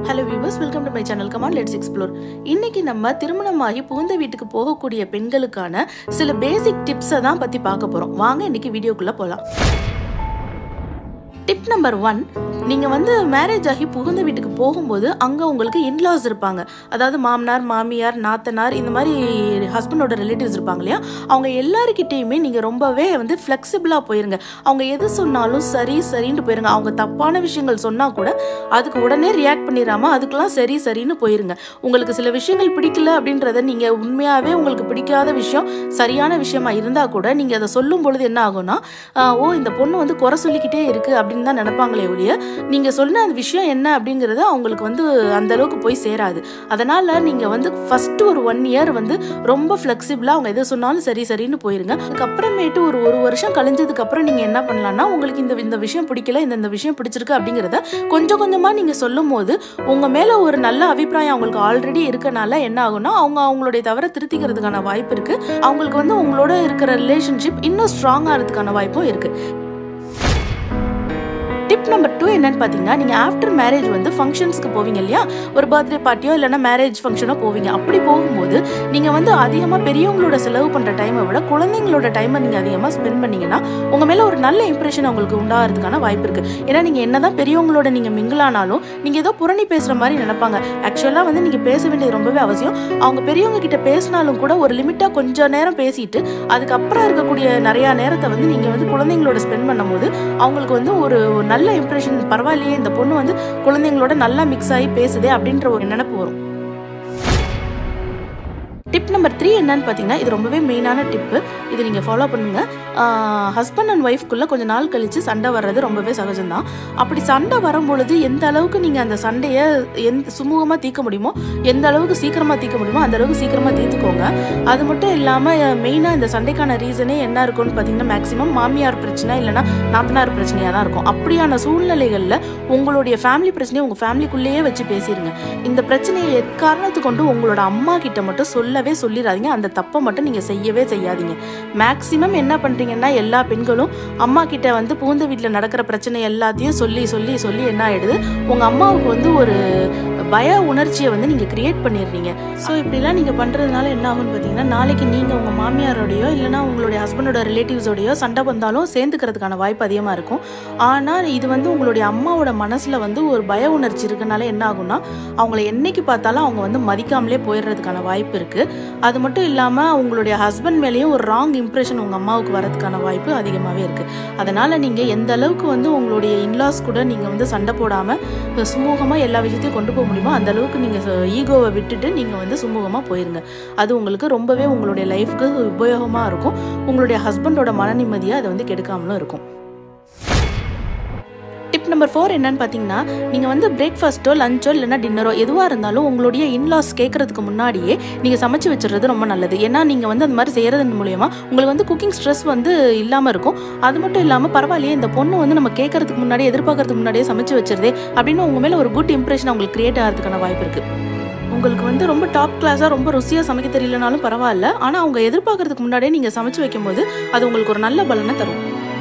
hello viewers welcome to my channel come on let's explore இன்னைக்கு நம்ம திருமணமாகி புகுந்த வீட்டுக்கு போகக்கூடிய பெண்களுக்கான சில பேசிக் டிப்ஸை தான் பற்றி பார்க்க போகிறோம் வாங்க இன்னைக்கு வீடியோக்குள்ளே போகலாம் டிப் நம்பர் ஒன் நீங்கள் வந்து மேரேஜ் ஆகி புகுந்த வீட்டுக்கு போகும்போது அங்கே உங்களுக்கு இன்லாஸ் இருப்பாங்க அதாவது மாமனார் மாமியார் நாத்தனார் இந்த மாதிரி ஹஸ்பண்டோட ரிலேட்டிவ்ஸ் இருப்பாங்க இல்லையா அவங்க எல்லாருக்கிட்டேயுமே நீங்கள் ரொம்பவே வந்து ஃப்ளெக்சிபிளாக போயிருங்க அவங்க எது சொன்னாலும் சரி சரின்னு போயிருங்க அவங்க தப்பான விஷயங்கள் சொன்னால் கூட அதுக்கு உடனே ரியாக்ட் பண்ணிடாம அதுக்கெல்லாம் சரி சரின்னு போயிருங்க உங்களுக்கு சில விஷயங்கள் பிடிக்கல அப்படின்றத நீங்கள் உண்மையாகவே உங்களுக்கு பிடிக்காத விஷயம் சரியான விஷயமா இருந்தால் கூட நீங்கள் அதை சொல்லும் பொழுது என்ன ஆகும்னா ஆஹ், ஓ இந்த பொண்ணு வந்து குறை சொல்லிக்கிட்டே இருக்கு அப்படின்னு தான் நினைப்பாங்களே ஒழிய நீங்கள் சொன்ன அந்த விஷயம் என்ன அப்படிங்கிறது அவங்களுக்கு வந்து அந்த அளவுக்கு போய் சேராது அதனால நீங்கள் வந்து ஃபர்ஸ்ட் ஒரு ஒன் இயர் வந்து ரொம்ப ஃப்ளெக்சிபிளாக அவங்க எது சொன்னாலும் சரி சரின்னு போயிருங்க அதுக்கப்புறமேட்டு ஒரு ஒரு வருஷம் கழிஞ்சதுக்கு அப்புறம் நீங்கள் என்ன பண்ணலாம்னா உங்களுக்கு இந்த இந்த விஷயம் பிடிக்கல இந்த இந்த விஷயம் பிடிச்சிருக்கு அப்படிங்கிறத கொஞ்சம் கொஞ்சமாக நீங்கள் சொல்லும் போது உங்கள் மேலே ஒரு நல்ல அபிப்பிராயம் அவங்களுக்கு ஆல்ரெடி இருக்கனால என்ன ஆகும்னா அவங்க அவங்களுடைய தவிர திருத்திக்கிறதுக்கான வாய்ப்பு இருக்குது அவங்களுக்கு வந்து உங்களோட இருக்கிற ரிலேஷன்ஷிப் இன்னும் ஸ்ட்ராங் ஆகிறதுக்கான வாய்ப்பும் இருக்குது டிப் நம்பர் டூ என்னன்னு பார்த்தீங்கன்னா நீங்கள் ஆஃப்டர் மேரேஜ் வந்து ஃபங்க்ஷன்ஸ்க்கு போவீங்க இல்லையா ஒரு பர்த்டே பார்ட்டியோ இல்லைன்னா மேரேஜ் ஃபங்க்ஷனோ போவீங்க அப்படி போகும்போது நீங்கள் வந்து அதிகமாக பெரியவங்களோட செலவு பண்ணுற டைமை விட குழந்தைங்களோட டைமை நீங்கள் அதிகமாக ஸ்பெண்ட் பண்ணீங்கன்னா உங்கள் மேலே ஒரு நல்ல இம்ப்ரெஷன் அவங்களுக்கு உண்டாகிறதுக்கான வாய்ப்பு இருக்குது ஏன்னா நீங்கள் என்னதான் பெரியவங்களோட நீங்கள் மிங்கிளானாலும் நீங்கள் ஏதோ புரணி பேசுகிற மாதிரி நினைப்பாங்க ஆக்சுவலாக வந்து நீங்கள் பேச வேண்டியது ரொம்பவே அவசியம் அவங்க பெரியவங்க கிட்ட பேசினாலும் கூட ஒரு லிமிட்டாக கொஞ்சம் நேரம் பேசிட்டு அதுக்கப்புறம் இருக்கக்கூடிய நிறையா நேரத்தை வந்து நீங்கள் வந்து குழந்தைங்களோட ஸ்பெண்ட் பண்ணும்போது அவங்களுக்கு வந்து ஒரு ஒரு நல்ல இம்ப்ரெஷன் பரவாயில்லையே இந்த பொண்ணு வந்து குழந்தைங்களோட நல்லா மிக்ஸ் ஆகி பேசுதே அப்படின்ற ஒரு நினைப்பு வரும் டிப் நம்பர் த்ரீ என்னன்னு பார்த்தீங்கன்னா இது ரொம்பவே மெயினான டிப்பு இது நீங்கள் ஃபாலோ பண்ணுங்க ஹஸ்பண்ட் அண்ட் ஒய்ஃப்குள்ளே கொஞ்ச நாள் கழித்து சண்டை வர்றது ரொம்பவே சகஜம்தான் அப்படி சண்டை வரும்பொழுது எந்த அளவுக்கு நீங்கள் அந்த சண்டையை எந்த சுமூகமாக தீர்க்க முடியுமோ எந்த அளவுக்கு சீக்கிரமாக தீர்க்க முடியுமோ அந்த அளவுக்கு சீக்கிரமாக தீர்த்துக்கோங்க அது மட்டும் இல்லாமல் மெயினாக இந்த சண்டைக்கான ரீசனே என்ன இருக்கும்னு பார்த்தீங்கன்னா மேக்ஸிமம் மாமியார் பிரச்சனை இல்லைன்னா நாத்தனார் பிரச்சனையாக தான் இருக்கும் அப்படியான சூழ்நிலைகளில் உங்களுடைய ஃபேமிலி பிரச்சனையை உங்கள் ஃபேமிலிக்குள்ளேயே வச்சு பேசிடுங்க இந்த பிரச்சனையை எக்காரணத்து கொண்டு உங்களோட அம்மா கிட்ட மட்டும் சொல்லவே சொல்லிடாதீங்க அந்த தப்பை மட்டும் நீங்கள் செய்யவே செய்யாதீங்க மேக்ஸிமம் என்ன பண்ணுறீங்கன்னா எல்லா பெண்களும் அம்மா கிட்ட வந்து பூந்த வீட்டில் நடக்கிற பிரச்சனை எல்லாத்தையும் சொல்லி சொல்லி சொல்லி என்ன ஆயிடுது உங்கள் அம்மாவுக்கு வந்து ஒரு பய உணர்ச்சியை வந்து நீங்கள் கிரியேட் பண்ணிடுறீங்க ஸோ இப்படிலாம் நீங்கள் பண்ணுறதுனால என்ன ஆகும்னு பார்த்தீங்கன்னா நாளைக்கு நீங்கள் உங்கள் மாமியாரோடையோ இல்லைனா உங்களுடைய ஹஸ்பண்டோட ரிலேட்டிவ்ஸோடையோ சண்டை வந்தாலும் சேர்ந்துக்கிறதுக்கான வாய்ப்பு அதிகமாக இருக்கும் ஆனால் இது வந்து உங்களுடைய அம்மாவோட மனசில் வந்து ஒரு பய உணர்ச்சி இருக்கனால என்ன ஆகும்னா அவங்கள என்னைக்கு பார்த்தாலும் அவங்க வந்து மதிக்காமலே போயிடுறதுக்கான வாய்ப்பு இருக்குது அது மட்டும் இல்லாமல் உங்களுடைய ஹஸ்பண்ட் மேலேயும் ஒரு ராங் இம்ப்ரெஷன் உங்கள் அம்மாவுக்கு வரதுக்கான வாய்ப்பு அதிகமாகவே இருக்குது அதனால் நீங்கள் எந்த அளவுக்கு வந்து உங்களுடைய இன்லாஸ் கூட நீங்கள் வந்து சண்டை போடாமல் சுமூகமாக எல்லா விஷயத்தையும் கொண்டு போக முடியுமோ அந்த அளவுக்கு நீங்கள் ஈகோவை விட்டுட்டு நீங்கள் வந்து சுமூகமாக போயிருங்க அது உங்களுக்கு ரொம்பவே உங்களுடைய லைஃப்க்கு உபயோகமாக இருக்கும் உங்களுடைய ஹஸ்பண்டோட மன நிம்மதியை அதை வந்து கெடுக்காமலும் இருக்கும் டிப் நம்பர் ஃபோர் என்னன்னு பார்த்தீங்கன்னா நீங்கள் வந்து பிரேக்ஃபாஸ்ட்டோ லஞ்சோ இல்லைன்னா டின்னரோ எதுவாக இருந்தாலும் உங்களுடைய இன்லாஸ் கேட்கறதுக்கு முன்னாடியே நீங்கள் சமைச்சு வச்சுறது ரொம்ப நல்லது ஏன்னா நீங்கள் வந்து அந்த மாதிரி செய்கிறது மூலியமா உங்களுக்கு வந்து குக்கிங் ஸ்ட்ரெஸ் வந்து இல்லாமல் இருக்கும் அது மட்டும் இல்லாமல் பரவாயில்லையே இந்த பொண்ணு வந்து நம்ம கேட்கறதுக்கு முன்னாடி எதிர்பார்க்கறதுக்கு முன்னாடியே சமைச்சு வச்சிருதே அப்படின்னு உங்கள் மேலே ஒரு குட் இம்ப்ரெஷன் உங்களுக்கு கிரியேட் ஆகிறதுக்கான வாய்ப்பு இருக்குது உங்களுக்கு வந்து ரொம்ப டாப் கிளாஸாக ரொம்ப ருசியாக சமைக்க தெரியலனாலும் பரவாயில்ல ஆனால் அவங்க எதிர்பார்க்கறதுக்கு முன்னாடியே நீங்கள் சமைச்சு வைக்கும்போது அது உங்களுக்கு ஒரு நல்ல பலனை தரும்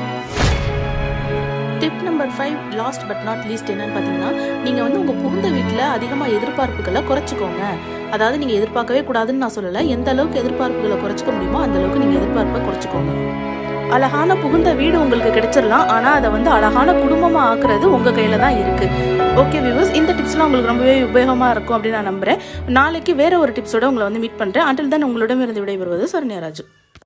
tip number five last but not least என்னன்னு பார்த்தீங்கன்னா நீங்கள் வந்து உங்கள் புகுந்த வீட்டில் அதிகமாக எதிர்பார்ப்புகளை குறைச்சிக்கோங்க அதாவது நீங்கள் எதிர்பார்க்கவே கூடாதுன்னு நான் சொல்லலை எந்த அளவுக்கு எதிர்பார்ப்புகளை குறைச்சிக்க முடியுமோ அந்த அளவுக்கு நீங்கள் எதிர்பார்ப்பை குறைச்சிக்கோங்க அழகான புகுந்த வீடு உங்களுக்கு கிடைச்சிடலாம் ஆனால் அதை வந்து அழகான குடும்பமாக ஆக்குறது உங்கள் கையில் தான் இருக்குது ஓகே வியூவர்ஸ் இந்த டிப்ஸ்லாம் உங்களுக்கு ரொம்பவே உபயோகமாக இருக்கும் அப்படின்னு நான் நம்புகிறேன் நாளைக்கு வேற ஒரு டிப்ஸோட உங்களை வந்து மீட் பண்ணுறேன் அண்டில் தான் உங்களிடம் இருந்து விடைபெறுவது சரண்யா ராஜு